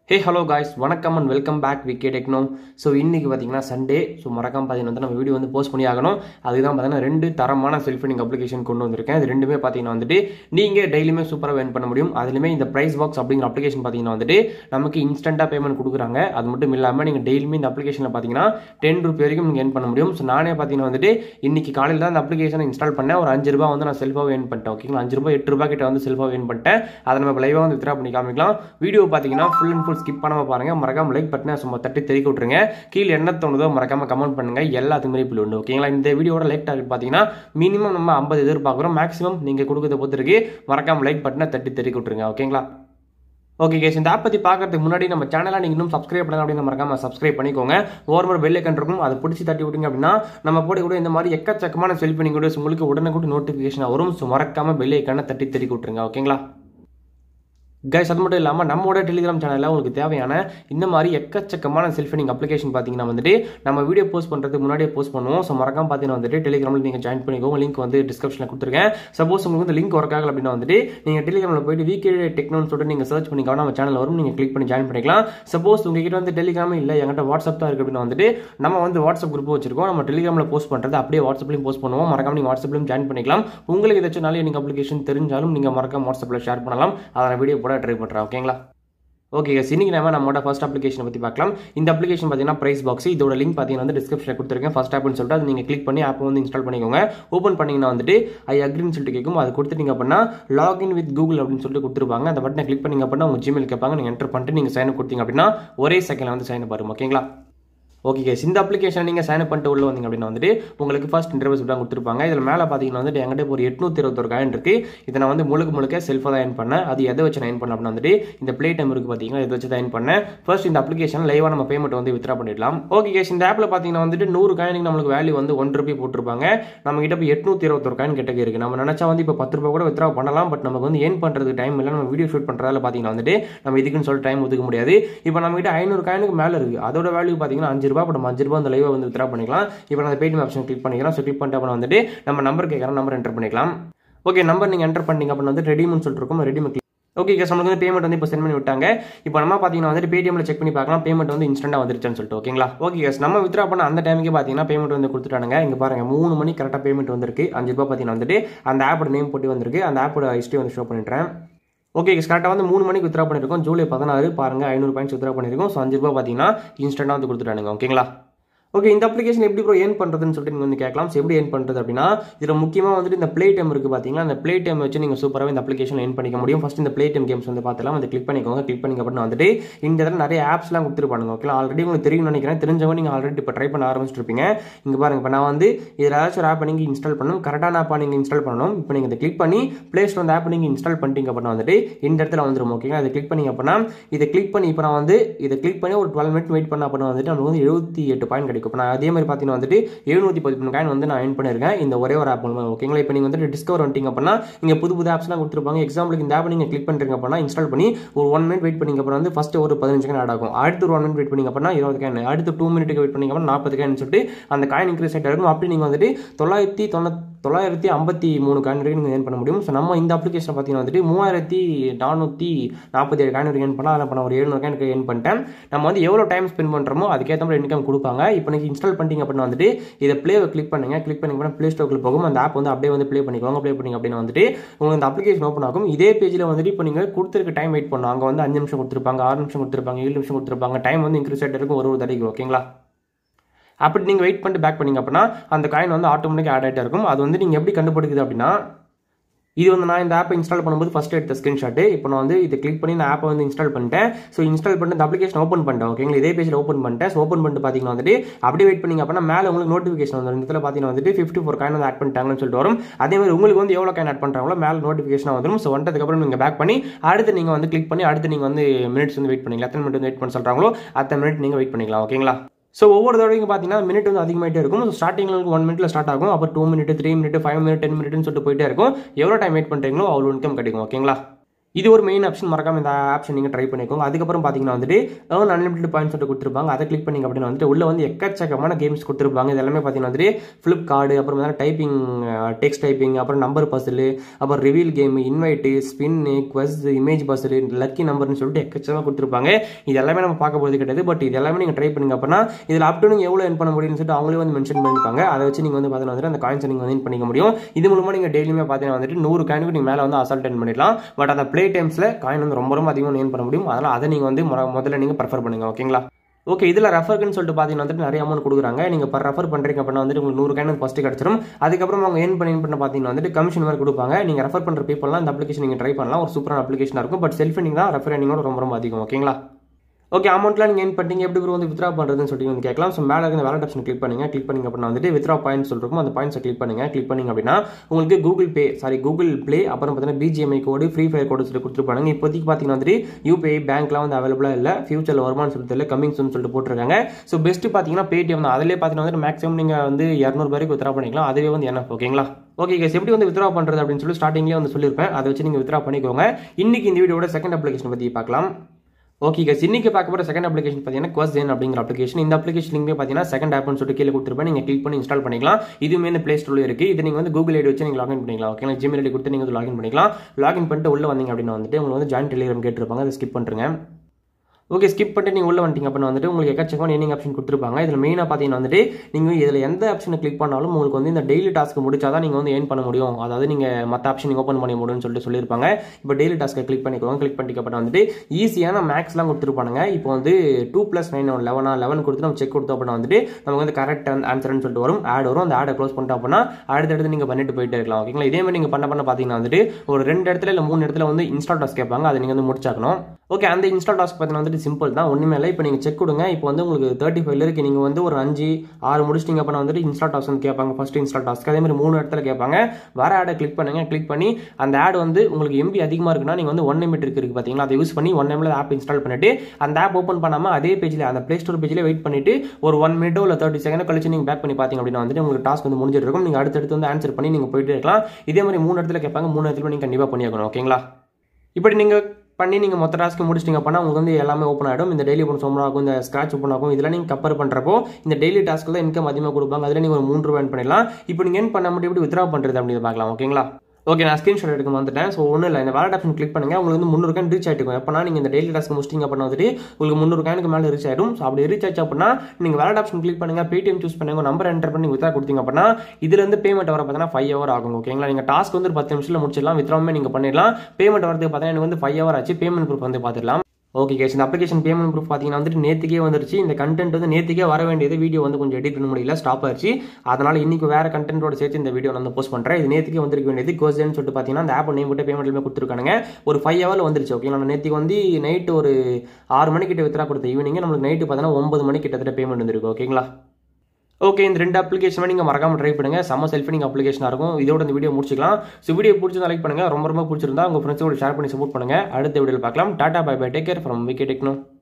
ஹே hello guys வணக்கம் and welcome back Vicky Techno so இன்றைக்கி பார்த்தீங்கன்னா சண்டே ஸோ மறக்காம பார்த்தீங்கன்னா வந்து நம்ம வீடியோ வந்து போஸ்ட் பண்ணி ஆகணும் அதுக்கு தான் பார்த்தீங்கன்னா ரெண்டு தரமான செல்ஃப் ரன்னிங் அப்ளிகேஷன் கொண்டு வந்திருக்கேன் இது ரெண்டுமே பார்த்தீங்கன்னா வந்துட்டு நீங்கள் டெய்லியுமே சூப்பராக வேன் பண்ண முடியும் அதுலேயுமே இந்த ப்ரைஸ் பாக்ஸ் அப்படிங்கிற அப்ளிகேஷன் பார்த்தீங்கன்னா வந்துட்டு நமக்கு இன்ஸ்டண்ட்டாக பேமெண்ட் கொடுக்குறாங்க அது மட்டும் இல்லாமல் நீங்கள் டெய்லியுமே இந்த அப்ளிகேஷனில் பார்த்தீங்கன்னா டென் ருபி வரைக்கும் நீங்கள் ஏன் பண்ண முடியும் ஸோ நானே பார்த்தீங்கன்னா வந்துட்டு இன்னைக்கு காலையில் தான் இந்த அப்ளிகேஷனை இன்ஸ்டால் பண்ணேன் ஒரு அஞ்சு ரூபா வந்து நான் செல்ஃபாக வேன் பண்ணிட்டேன் ஓகேங்களா அஞ்சு ரூபாய் எட்டு ரூபாய் கிட்ட வந்து செல்ஃபாக வேன் பண்ணிட்டேன் அதை நம்ம லைவாக வந்து வித்ரா பண்ணி காமிக்கலாம் வீடியோ பார்த்தீங்கன்னா ஃபுல் அண்ட் ஃபுல் ஸ்கிப் பண்ணாமல் பாருங்க மறக்காம லைக் பட்டனை சும்மா தட்டி தெறிக்க விட்டுருங்க கீழே என்ன தோணுதோ மறக்காம கமெண்ட் பண்ணுங்க எல்லாத்துக்குமே இப்படி உண்டு ஓகேங்களா இந்த வீடியோட லைக் டார்கெட் பார்த்தீங்கன்னா மினிமம் நம்ம ஐம்பது எதிர்பார்க்குறோம் மேக்ஸிமம் நீங்கள் கொடுக்கறத பொறுத்து இருக்கு மறக்காம லைக் பட்டனை தட்டி தெறிக்க விட்டுருங்க ஓகேங்களா ஓகே கேஸ் இந்த ஆப் பற்றி பார்க்கறதுக்கு முன்னாடி நம்ம சேனலை நீங்கள் இன்னும் சப்ஸ்கிரைப் பண்ணலாம் அப்படின்னு மறக்காம சப்ஸ்கிரைப் பண்ணிக்கோங்க ஓவர் பெல் ஐக்கன் இருக்கும் அதை பிடிச்சி தட்டி விட்டீங்க அப்படின்னா நம்ம போட கூட இந்த மாதிரி எக்கச்சக்கமான செல் பண்ணி கூட உங்களுக்கு உடனே நோட்டிஃபிகேஷன் வரும் ஸோ மறக்காம பெல் ஐக்கானை தட்டி தெறிக்க விட்டுருங்க ஓகேங்களா கைஸ் அது மட்டும் இல்லாமல் நம்மளோட டெலிகிராம் சேனலில் உங்களுக்கு தேவையான இந்த மாதிரி எக்கச்சக்கமான செல்ஃபனிங் அப்ளிகேஷன் பார்த்தீங்கன்னா வந்துட்டு நம்ம வீடியோ போஸ்ட் பண்ணுறதுக்கு முன்னாடியே போஸ்ட் பண்ணுவோம் ஸோ மறக்காம பார்த்தீங்கன்னா வந்துட்டு டெலிகிராமில் நீங்கள் ஜாயின் பண்ணிக்கோங்க லிங்க் வந்து டிஸ்கிரிப்ஷனில் கொடுத்துருக்கேன் சப்போஸ் உங்களுக்கு வந்து லிங்க் ஒர்க் ஆகல அப்படின்னா வந்துட்டு நீங்கள் டெலிகிராமில் போயிட்டு வீக்கே டெக்னோன்னு சொல்லிட்டு நீங்கள் சர்ச் பண்ணிக்கலாம் நம்ம சேனல் வரும் நீங்கள் கிளிக் பண்ணி ஜாயின் பண்ணிக்கலாம் சப்போஸ் உங்ககிட்ட வந்து டெலிகிராம் இல்லை என்கிட்ட வாட்ஸ்அப் தான் இருக்குது அப்படின்னா வந்துட்டு நம்ம வந்து வாட்ஸ்அப் குரூப் வச்சிருக்கோம் நம்ம டெலிகிராமில் போஸ்ட் பண்ணுறது அப்படியே வாட்ஸ்அப்லையும் போஸ்ட் பண்ணுவோம் மறக்காம நீங்கள் வாட்ஸ்அப்லையும் ஜாயின் பண்ணிக்கலாம் உங்களுக்கு ஏதாச்சும் நாளே நீங்கள் அப்ளிகேஷன் தெரிஞ்சாலும் நீங்கள் மறக்காம வாட்ஸ்அப்பில் ஷேர் பண்ணலாம் அதை நான் வீடியோ போட ட்ரை பண்ணுறேன் ஓகேங்களா ஓகே எஸ் இன்னைக்கு நம்ம நம்மளோட ஃபர்ஸ்ட் அப்ளிகேஷன் பற்றி பார்க்கலாம் இந்த அப்ளிகேஷன் பார்த்தீங்கன்னா ப்ரைஸ் பாக்ஸ் இதோட லிங்க் பார்த்தீங்கன்னா வந்து டிஸ்கிரிப்ஷனில் கொடுத்துருக்கேன் ஃபர்ஸ்ட் ஆப்னு சொல்லிட்டு அது நீங்கள் கிளிக் பண்ணி ஆப் வந்து இன்ஸ்டால் பண்ணிக்கோங்க ஓப்பன் பண்ணிங்கன்னா வந்துட்டு ஐ அக்ரின்னு சொல்லிட்டு கேட்கும் அது கொடுத்துட்டீங்க அப்படின்னா லாகின் வித் கூகுள் அப்படின்னு சொல்லிட்டு கொடுத்துருப்பாங்க அந்த பட்டனை கிளிக் பண்ணிங்க அப்படின்னா உங்கள் ஜிமெயில் கேட்பாங்க நீங்கள் என்டர் பண்ணிட்டு நீங்கள் சைன் கொடுத்தீங்க அப்படின்னா ஒரே செகண்டில் வந்து சைன் வரும் ஓகேங்களா ஓகே கேஸ் இந்த அப்ளிகேஷன் நீங்கள் சைன் அப் பண்ணிட்டு உள்ள வந்தீங்க அப்படின்னா வந்துட்டு உங்களுக்கு ஃபர்ஸ்ட் இன்டர்வியூஸ் தான் கொடுத்துருப்பாங்க இதில் மேலே பார்த்தீங்கன்னா வந்துட்டு என்கிட்ட ஒரு எட்நூத்தி இருபத்தொரு காயின் இருக்கு இதை நான் வந்து முழுக்க முழுக்க செல்ஃபாக தான் ஏன் பண்ணேன் அது எதை வச்சு நான் ஏன் பண்ணேன் அப்படின்னா வந்துட்டு இந்த ப்ளே டைம் இருக்கு பார்த்தீங்கன்னா இதை வச்சு தான் ஏன் பண்ணேன் ஃபர்ஸ்ட் இந்த அப்ளிகேஷன் லைவாக நம்ம பேமெண்ட் வந்து வித்ரா பண்ணிடலாம் ஓகே கேஸ் இந்த ஆப்பில் பார்த்தீங்கன்னா வந்துட்டு நூறு காயினுக்கு நம்மளுக்கு வேல்யூ வந்து ஒன் ருபி போட்டிருப்பாங்க நம்ம கிட்ட இப்போ எட்நூத்தி இருபத்தொரு காயின் கிட்ட இருக்கு நம்ம நினச்சா வந்து இப்போ பத்து ரூபா கூட வித்ரா பண்ணலாம் பட் நமக்கு வந்து ஏன் பண்ணுறதுக்கு டைம் இல்லை நம்ம வீடியோ ஷூட் பண்ணுறதால பார்த்தீங்கன்னா வந்துட்டு நம்ம இதுக்குன்னு சொல்லி டைம் ஒதுக்க முடியாது இப்போ நம்ம கிட்ட ஐநூறு காயினுக்கு மேலே இருக்கு அதோட வேல்யூ பார்த்தீங்கன்னா அஞ்சு ரூபா இப்போ நம்ம அஞ்சு ரூபா அந்த லைவாக வந்து வித்ரா பண்ணிக்கலாம் இப்போ நான் பேடிஎம் ஆப்ஷன் கிளிக் பண்ணிக்கிறோம் ஸோ கிளிக் பண்ணிட்டு அப்புறம் வந்துட்டு நம்ம நம்பர் கேட்குறோம் நம்பர் என்டர் பண்ணிக்கலாம் ஓகே நம்பர் நீங்கள் என்டர் பண்ணீங்க அப்படின்னு வந்து ரெடிமு சொல்லிட்டு இருக்கும் ரெடிமு கிளிக் ஓகே கேஸ் நம்மளுக்கு வந்து பேமெண்ட் வந்து இப்போ சென்ட் பண்ணி விட்டாங்க இப்போ நம்ம பார்த்தீங்கன்னா வந்துட்டு பேடிஎம்ல செக் பண்ணி பார்க்கலாம் பேமெண்ட் வந்து இன்ஸ்டன்ட்டாக வந்துருச்சுன்னு சொல்லிட்டு ஓகேங்களா ஓகே கேஸ் நம்ம வித்ரா பண்ண அந்த டைமுக்கு பார்த்தீங்கன்னா பேமெண்ட் வந்து கொடுத்துட்டாங்க இங்கே பாருங்க மூணு மணி கரெக்டாக பேமெண்ட் வந்திருக்கு அஞ்சு ரூபாய் பார்த்தீங்கன்னா வந்துட்டு அந்த ஆப்போட நேம் போட்டு வந்திருக்கு அந்த ஆப்போட ஹிஸ்ட்ரி வந்து ஷோ பண்ணிட்டுறேன் ஓகே கரெக்டாக வந்து மூணு மணிக்கு வித்ரா பண்ணியிருக்கோம் ஜூலை பதினாறு பாருங்க ஐநூறு பாயிண்ட்ஸ் வித்ரா பண்ணியிருக்கோம் ஸோ அஞ்சு ரூபாய் பார்த்தீங்கன்னா இன்ஸ்டன்ட்டாக வந்து கொடுத்துட்டானுங்க ஓகேங்களா ஓகே இந்த அப்ளிகேஷன் எப்படி ப்ரோ ஏன் பண்ணுறதுன்னு சொல்லிட்டு நீங்கள் வந்து கேட்கலாம் ஸோ எப்படி ஏன் பண்ணுறது அப்படின்னா இதில் முக்கியமாக வந்துட்டு இந்த ப்ளே டைம் இருக்குது பார்த்தீங்களா அந்த ப்ளே டைம் வச்சு நீங்கள் சூப்பராக இந்த அப்ளிகேஷன் ஏன் பண்ணிக்க முடியும் ஃபஸ்ட் இந்த ப்ளே டைம் கேம்ஸ் வந்து பார்த்தலாம் வந்து கிளிக் பண்ணிக்கோங்க கிளிக் பண்ணிக்க அப்படின்னா வந்துட்டு இந்த இடத்துல நிறைய ஆப்ஸ்லாம் கொடுத்துருப்பாங்க ஓகே ஆல்ரெடி உங்களுக்கு தெரியும் நினைக்கிறேன் தெரிஞ்சவங்க நீங்கள் ஆல்ரெடி இப்போ ட்ரை பண்ண ஆரம்பிச்சிருப்பீங்க இங்கே பாருங்க இப்போ நான் வந்து இதில் ஏதாச்சும் ஒரு ஆப் நீங்கள் இன்ஸ்டால் பண்ணணும் கரெக்டான ஆப்பாக நீங்கள் இன்ஸ்டால் பண்ணணும் இப்போ நீங்கள் இதை கிளிக் பண்ணி ப்ளே ஸ்டோர் அந்த ஆப் நீங்கள் இன்ஸ்டால் பண்ணிட்டீங்க அப்படின்னா வந்துட்டு இந்த இடத்துல வந்துடும் ஓகேங்களா அதை கிளிக் பண்ணி அப்படின்னா இதை கிளிக் பண்ணி இப்போ நான் வந்து இதை கிளிக் பண்ணி ஒரு டுவெல் மினிட் வெயிட் பண்ண அப்படின்னா வந்துட்டு நமக்கு வந்து எழுபத்தி எட்டு பாயிண்ட் கிடைக்கும் இப்போ நான் அதே மாதிரி பார்த்தீங்கன்னா வந்துட்டு எழுநூற்றி பதிமூணு காயின் வந்து நான் ஏன் பண்ணியிருக்கேன் இந்த ஒரே ஒரு ஆப் மூலமாக ஓகேங்களா இப்போ நீங்கள் வந்துட்டு டிஸ்கவர் வந்துட்டீங்க அப்படின்னா இங்கே புது புது ஆப்ஸ்லாம் கொடுத்துருப்பாங்க எக்ஸாம்பிளுக்கு இந்த ஆப் நீங்கள் கிளிக் பண்ணுறீங்க அப்படின்னா இன்ஸ்டால் பண்ணி ஒரு ஒன் மினிட் வெயிட் பண்ணிங்க அப்புறம் வந்து ஃபஸ்ட்டு ஒரு பதினஞ்சு காயின் ஆட் ஆகும் அடுத்து ஒரு ஒன் மினிட் வெயிட் பண்ணிங்க அப்படின்னா இருபது காயின் அடுத்து டூ மினிட்டுக்கு வெயிட் பண்ணிங்க அப்படின்னா நாற்பது காயின் சொல்லிட்டு அந்த காயின் இன்க்ரீஸ் ஆகிட்டு இருக்கும் அப்படி நீங்கள் வந்துட்டு தொள்ளாயிரத்தி தொண்ணூத்தி தொள்ளாயிரத்தி ஐம்பத்தி மூணு காயின் வரைக்கும் நீங்கள் ஏன் பண்ண முடியும் ஸோ நம்ம இந்த அப்ளிகேஷன் பார்த்தீங்கன்னா வந்துட்டு மூவாயிரத்தி நானூற்றி நாற்பத்தி ஏழு காயின் வரைக்கும் ஏன் பண்ணலாம் அதில் பண்ண ஒரு ஏழுநூறு காயின் ஏன் பண்ணிட்டேன் நம்ம வந்து எவ்வளோ டைம் ஸ்பெண்ட் பண்ணுறோமோ அதுக்கேற்ற மாதிரி இன்கம் கொடுப்பாங்க இப்போ நீங்கள் இன்ஸ்டால் பண்ணிட்டீங்க அப்படின்னா வந்துட்டு இதை ப்ளேவை கிளிக் பண்ணுங்க கிளிக் பண்ணி கூட ப்ளே ஸ்டோருக்கு போகும் அந்த ஆப் வந்து அப்படியே வந்து ப்ளே பண்ணிக்கோங்க ப்ளே பண்ணிங்க அப்படின்னு வந்துட்டு உங்களுக்கு இந்த அப்ளிகேஷன் ஓப்பன் ஆகும் இதே பேஜில் வந்துட்டு இப்போ நீங்கள் கொடுத்துருக்க டைம் வெயிட் பண்ணணும் அங்கே வந்து அஞ்சு நிமிஷம் கொடுத்துருப்பாங்க ஆறு நிமிஷம் கொடுத்துருப்பாங்க ஏழு நிமிஷம் கொடுத்துருப்பாங்க டைம் வந்து இன்க்ரீஸ் ஆகிட்டு இருக்கும் ஒரு ஒரு தடைக்கு ஓகேங்களா அப்படி நீங்கள் வெயிட் பண்ணிட்டு பேக் பண்ணிங்க அப்படின்னா அந்த காயின் வந்து ஆட்டோமேட்டிக் ஆட் ஆகிட்டே இருக்கும் அது வந்து நீங்கள் எப்படி கண்டுபிடிக்குது அப்படின்னா இது வந்து நான் இந்த ஆப்பை இன்ஸ்டால் பண்ணும்போது ஃபஸ்ட் எடுத்த ஸ்க்ரீன்ஷாட் இப்போ நான் வந்து இதை கிளிக் பண்ணி நான் ஆப்பை வந்து இன்ஸ்டால் பண்ணிட்டேன் ஸோ இன்ஸ்டால் பண்ணிட்டு இந்த அப்ளிகேஷன் ஓப்பன் பண்ணிட்டேன் ஓகேங்களா இதே பேஜில் ஓப்பன் பண்ணிட்டேன் ஸோ ஓப்பன் பண்ணிட்டு பார்த்தீங்கன்னா வந்துட்டு அப்படியே வெயிட் பண்ணிங்க அப்படின்னா மேலே உங்களுக்கு நோட்டிஃபிகேஷன் வந்து இந்த இடத்துல பார்த்தீங்கன்னா வந்துட்டு ஃபிஃப்டி ஃபோர் காயின் வந்து ஆட் பண்ணிட்டாங்கன்னு சொல்லிட்டு வரும் அதே மாதிரி உங்களுக்கு வந்து எவ்வளோ காயின் ஆட் பண்ணுறாங்களோ மேலே நோட்டிஃபிகேஷன் வந்துடும் ஸோ வந்ததுக்கப்புறம் நீங்கள் பேக் பண்ணி அடுத்து நீங்கள் வந்து கிளிக் பண்ணி அடுத்து நீங்கள் வந்து மினிட்ஸ் வந்து வெயிட் பண்ணிக்கலாம் எத்தனை மினிட் வந்து வெயிட் பண்ண சொல்கிறாங்களோ அத்தனை மினிட் நீங்கள் வெயிட் பண்ணிக்கலாம் ஓகேங்களா ஸோ ஒவ்வொரு தடவையும் பார்த்தீங்கன்னா மினிட் வந்து அதிகமாகிட்டே இருக்கும் ஸோ ஸ்டார்டிங்கில் ஒன் மினிட்ல ஸ்டார்ட் ஆகும் அப்புறம் two minute three minute five minute ten மினிட்னு சொல்லிட்டு போயிட்டே இருக்கும் எவ்வளோ டைம் வெயிட் பண்ணுறீங்களோ அவ்வளோ இன்கம் கிடைக்கும் ஓகேங்களா இது ஒரு மெயின் ஆப்ஷன் மறக்காம இந்த ஆப்ஷன் நீங்கள் ட்ரை பண்ணிக்கோங்க அதுக்கப்புறம் பார்த்தீங்கன்னா வந்துட்டு ஏர்ன் அன்லிமிட்டட் பாயிண்ட்ஸ் சொல்லிட்டு கொடுத்துருப்பாங்க அதை கிளிக் பண்ணிங்க அப்படின்னு வந்துட்டு உள்ள வந்து எக்கச்சக்கமான கேம்ஸ் கொடுத்துருப்பாங்க இது எல்லாமே பார்த்தீங்கன்னா வந்துட்டு ஃப்ளிப்கார்டு அப்புறம் வந்து டைப்பிங் டெக்ஸ்ட் டைப்பிங் அப்புறம் நம்பர் பசில் அப்புறம் reveal game invite spin quiz image puzzle lucky நம்பர்னு சொல்லிட்டு எக்கச்சக்கமாக கொடுத்துருப்பாங்க இது எல்லாமே நம்ம பார்க்க போகிறது கிடையாது பட் இது எல்லாமே நீங்கள் ட்ரை பண்ணுங்க அப்படின்னா இதில் அப் டு நீங்கள் எவ்வளோ என் பண்ண முடியும்னு சொல்லிட்டு அவங்களே வந்து மென்ஷன் பண்ணியிருக்காங்க அதை வச்சு நீங்கள் வந்து பார்த்தீங்கன்னா வந்துட்டு அந்த காயின்ஸை நீங்கள் வந்து பண்ணிக்க முடியும் இது மூலமாக நீங்கள் டெய்லியுமே பார்த்தீங்கன்னா வந்துட்டு நூறு காயினுக்கு நீங்கள் மேலே வந்து அசால்ட் என் பண்ணிடலாம் பட் அந்த ப்ளே டைம்ஸில் காயின் வந்து ரொம்ப ரொம்ப அதிகமாக ஏர்ன் பண்ண முடியும் அதனால் அதை நீங்கள் வந்து முத- முதல்ல நீங்கள் ப்ரிஃபர் பண்ணுங்க ஓகேங்களா ஓகே இதில் ரெஃபர்க்குன்னு சொல்லிட்டு பார்த்தீங்கன்னா வந்துட்டு நிறைய அமௌண்ட் கொடுக்குறாங்க நீங்கள் இப்போ ரெஃபர் பண்ணுறீங்க அப்படின்னா வந்துட்டு உங்களுக்கு நூறு காயின் ஃபஸ்ட்டு கிடச்சிரும் அதுக்கப்புறம் அவங்க ஏன் பண்ணி பண்ண பார்த்தீங்கன்னா வந்துட்டு கமிஷன் மாதிரி கொடுப்பாங்க நீங்கள் ரெஃபர் பண்ணுற பீப்பிள்லாம் இந்த அப்ளிகேஷன் நீங்கள் ட்ரை பண்ணலாம் ஒரு சூப்பரான அப்ளிகேஷனாக இருக்கும் பட் செல்ஃப் நீங்கள் தான் ரெஃபர் ரொம்ப ரொம்ப அதிகம் ஓகேங்களா ஓகே அமௌண்ட்லாம் நீங்கள் ஏன் பண்ணிட்டீங்க எப்படி bro வந்து வித்ரா பண்ணுறதுன்னு சொல்லிட்டு வந்து கேட்கலாம் ஸோ மேலே இருக்க வேலட் ஆப்ஷன் கிளிக் பண்ணுங்க கிளிக் பண்ணிங்க அப்படின்னா வந்துட்டு வித்ரா பாயிண்ட்ஸ் சொல்லிருக்கும் அந்த பாயிண்ட்ஸை கிளிக் பண்ணுங்க கிளிக் பண்ணிங்க அப்படின்னா உங்களுக்கு Google Pay sorry Google Play அப்புறம் பார்த்தீங்கன்னா BGMI code Free Fire code சொல்லி கொடுத்துருப்பாங்க இப்போதைக்கு பார்த்தீங்கன்னா வந்துட்டு யூபிஐ பேங்க்லாம் வந்து அவைலபிளாக இல்லை ஃபியூச்சரில் வருமானு சொல்லிட்டு இல்லை கமிங் சொல்லிட்டு போட்டிருக்காங்க ஸோ பெஸ்ட் பார்த்தீங்கன்னா பேடிஎம் தான் அதிலே பார்த்தீங்கன்னா வந்துட்டு மேக்ஸிமம் நீங்கள் வந்து இரநூறு வரைக்கும் வித்ரா பண்ணிக்கலாம் அதுவே வந்து என்ன ஓகேங்களா ஓகே கேஸ் எப்படி வந்து வித்ரா பண்ணுறது அப்படின்னு சொல்லி ஸ்டார்டிங்லேயே வந்து சொல்லியிருப்பேன் அதை வச்சு நீங்கள் வித்ரா பண்ணிக்கோங்க இன்னைக்கு இந்த வீடியோட செகண்ட் அப்ளிகேஷன் பற்றி பார்க்கலாம் ஓகே guys இன்னைக்கு பார்க்க போகிற செகண்ட் அப்ளிகேஷன் பார்த்தீங்கன்னா குவஸ்தேன் அப்படிங்கிற அப்ளிகேஷன் இந்த அப்ளிகேஷன் லிங்க் பார்த்தீங்கன்னா செகண்ட் ஆப்னு சொல்லிட்டு கீழே கொடுத்துருப்பேன் நீங்கள் கிளிக் பண்ணி இன்ஸ்டால் பண்ணிக்கலாம் இதுவுமே இந்த ப்ளே ஸ்டோரில் இருக்குது இது நீங்கள் வந்து கூகுள் ஐடி வச்சு நீங்கள் லாகின் பண்ணிக்கலாம் ஓகே ஜிமெயில் ஐடி கொடுத்து நீங்கள் வந்து லாகின் பண்ணிக்கலாம் லாகின் பண்ணிட்டு உள்ள வந்தீங்க அப்படின்னு வந்துட்டு உங்களுக்கு வந்து ஜாயின் டெலிகிராம் கேட்டிருப்பாங்க அதை ஸ்கிப் பண்ணுறேங்க ஓகே ஸ்கிப் பண்ணிட்டு நீங்கள் உள்ள வந்துட்டீங்க அப்படின்னு வந்துட்டு உங்களுக்கு எக்கச்சக்கமான ஏர்னிங் ஆப்ஷன் கொடுத்துருப்பாங்க இதில் மெயினாக பார்த்தீங்கன்னா வந்துட்டு நீங்கள் இதில் எந்த ஆப்ஷனை கிளிக் பண்ணாலும் உங்களுக்கு வந்து இந்த டெய்லி டாஸ்க் முடிச்சா தான் நீங்கள் வந்து ஏர்ன் பண்ண முடியும் அதாவது நீங்கள் மற்ற ஆப்ஷன் ஓப்பன் பண்ண முடியும்னு சொல்லிட்டு சொல்லியிருப்பாங்க இப்போ டெய்லி டாஸ்க்கை கிளிக் பண்ணிக்கோங்க கிளிக் பண்ணிக்க அப்புறம் வந்துட்டு ஈஸியான மேக்ஸ்லாம் கொடுத்துருப்பாங்க இப்போ வந்து டூ ப்ளஸ் நைன் லெவனா லெவன் கொடுத்து நம்ம செக் கொடுத்தோம் அப்படின்னா வந்துட்டு நமக்கு வந்து கரெக்ட் ஆன்சர்னு சொல்லிட்டு வரும் ஆட் வரும் அந்த ஆடை க்ளோஸ் பண்ணிட்டோம் அப்படின்னா அடுத்தடுத்து நீங்கள் பண்ணிட்டு போயிட்டே இருக்கலாம் ஓகேங்களா இதே மாதிரி நீங்கள் பண்ண பண்ண பார்த்தீங்கன்னா வந்துட்டு ஒரு ரெண்டு இடத்துல இல்லை மூணு இடத்துல வந்து இன்ஸ்டால் டாஸ்க் கேட்பாங்க அதை நீங்கள் வந்து முடிச்சாக்கணும் ஓகே அந்த இன்ஸ்டால் டாஸ்க் பார்த்தீங்கன்னா வந்துட்டு சிம்பிள் தான் ஒன்றுமே இல்லை இப்போ நீங்கள் செக் கொடுங்க இப்போ வந்து உங்களுக்கு தேர்ட்டி ஃபைவ்ல இருக்கு நீங்கள் வந்து ஒரு அஞ்சு ஆறு முடிச்சிட்டிங்க அப்படின்னா வந்துட்டு இன்ஸ்டால் டாஸ்க் வந்து கேட்பாங்க ஃபர்ஸ்ட் இன்ஸ்டால் டாஸ்க் அதே மாதிரி மூணு இடத்துல கேட்பாங்க வர ஆடை கிளிக் பண்ணுங்க கிளிக் பண்ணி அந்த ஆட் வந்து உங்களுக்கு எம்பி அதிகமாக இருக்குன்னா நீங்கள் வந்து ஒன் எம்எட் இருக்கு பார்த்தீங்களா அதை யூஸ் பண்ணி ஒன் எம்ல ஆப் இன்ஸ்டால் பண்ணிட்டு அந்த ஆப் ஓப்பன் பண்ணாமல் அதே பேஜில் அந்த ப்ளே ஸ்டோர் பேஜில் வெயிட் பண்ணிட்டு ஒரு ஒன் மினிட்டோ இல்லை தேர்ட்டி செகண்ட் கழிச்சு நீங்கள் பேக் பண்ணி பார்த்தீங்க அப்படின்னா வந்துட்டு உங்களுக்கு டாஸ்க் வந்து முடிஞ்சிட்டு இருக்கும் நீங்கள் அடுத்தடுத்து வந்து ஆன்சர் பண்ணி நீங்கள் போயிட்டே இருக்கலாம் இதே மாதிரி மூணு இடத்துல கேட்பாங்க மூணு இடத்துல நீங்கள் கண்டிப்பாக பண்ணியாக்கணும் ஓகேங்களா இப்படி நீங்கள் பண்ணி நீங்கள் மொத்த டாஸ்க்கு முடிச்சிட்டிங்க அப்படின்னா உங்களுக்கு வந்து எல்லாமே ஓப்பன் ஆகிடும் இந்த டெய்லி ஓப்பன் ஓப்பன் ஆகும் இந்த ஸ்க்ராட்ச் ஓப்பன் ஆகும் இதெல்லாம் நீங்கள் கம்பேர் பண்ணுறப்போ இந்த டெய்லி டாஸ்க்கு தான் இன்கம் அதிகமாக கொடுப்பாங்க அதில் நீங்கள் ஒரு மூன்று ரூபாய் earn பண்ணிடலாம் இப்போ நீங்கள் ஏன் பண்ண முடியும் எப்படி வித்ரா பண்ணுறது அப்படின்னு பார்க்கலாம் ஓகேங்களா ஓகே நான் ஸ்க்ரீன்ஷாட் எடுக்க வந்துட்டேன் ஸோ ஒன்றும் இல்லை இந்த வேலட் ஆப்ஷன் கிளிக் பண்ணுங்க உங்களுக்கு வந்து முந்நூறு காயின் ரீச் ஆகிட்டு எப்போனா நீங்கள் இந்த டெய்லி டாஸ்க் முடிச்சிங்க அப்படின்னா வந்துட்டு உங்களுக்கு முந்நூறு காயினுக்கு மேலே ரீச் ஆயிடும் ஸோ அப்படி ரீச் ஆச்சு அப்படின்னா நீங்கள் வேலட் ஆப்ஷன் கிளிக் பண்ணுங்க பேடிஎம் சூஸ் பண்ணுங்க நம்பர் என்டர் பண்ணி வித்ரா கொடுத்தீங்க அப்படின்னா இதுலேருந்து பேமெண்ட் வர பார்த்தீங்கன்னா ஃபைவ் ஹவர் ஆகும் ஓகேங்களா நீங்கள் டாஸ்க் வந்து ஒரு பத்து நிமிஷத்தில் முடிச்சிடலாம் வித்ராமே நீங்கள் பண்ணிடலாம் பேமெண்ட் வரதுக்கு பார்த்தீங்கன்னா எனக்கு வந்து ஃபைவ் ஹவர் ஆச்சு பேமெண்ட் ப்ரூஃப் வந்து பார்த்துடலாம் ஓகே கேஸ் இந்த அப்ளிகேஷன் பேமெண்ட் ப்ரூஃப் பார்த்தீங்கன்னா வந்துட்டு நேற்றுக்கே வந்துருச்சு இந்த கண்டென்ட் வந்து நேற்றுக்கே வர வேண்டியது வீடியோ வந்து கொஞ்சம் எடிட் பண்ண முடியல ஸ்டாப் ஆச்சு அதனால இன்னைக்கு வேற கண்டென்ட்டோட சேர்த்து இந்த வீடியோ நான் வந்து போஸ்ட் பண்ணுறேன் இது நேற்றுக்கே வந்திருக்க வேண்டியது கோசேன்னு சொல்லிட்டு பார்த்தீங்கன்னா அந்த ஆப் நேம் போட்டு பேமெண்ட் கொடுத்துருக்காங்க ஒரு ஃபைவ் ஹவரில் வந்துருச்சு ஓகேங்களா நான் நேற்றுக்கு வந்து நைட்டு ஒரு ஆறு மணிக்கிட்ட வித்ரா கொடுத்த ஈவினிங் நம்மளுக்கு நைட்டு பார்த்தீங்கன்னா ஒன்பது மணி கிட்டத்தட்ட பேமெண்ட் வந்துருக்கு ஓகேங்களா ஓகே இந்த ரெண்டு அப்ளிகேஷன் நீங்கள் மறக்காம ட்ரை பண்ணுங்க செம்ம செல்ஃபினிங் அப்ளிகேஷனாக இருக்கும் இதோட இந்த வீடியோ முடிச்சிக்கலாம் ஸோ வீடியோ பிடிச்சிருந்தா லைக் பண்ணுங்க ரொம்ப ரொம்ப பிடிச்சிருந்தா உங்க ஃப்ரெண்ட்ஸோட ஷேர் பண்ணி சப்போர்ட் பண்ணுங்க அடுத்த வீடியோவில் பார்க்கலாம் tata bye bye take care from Wicket techno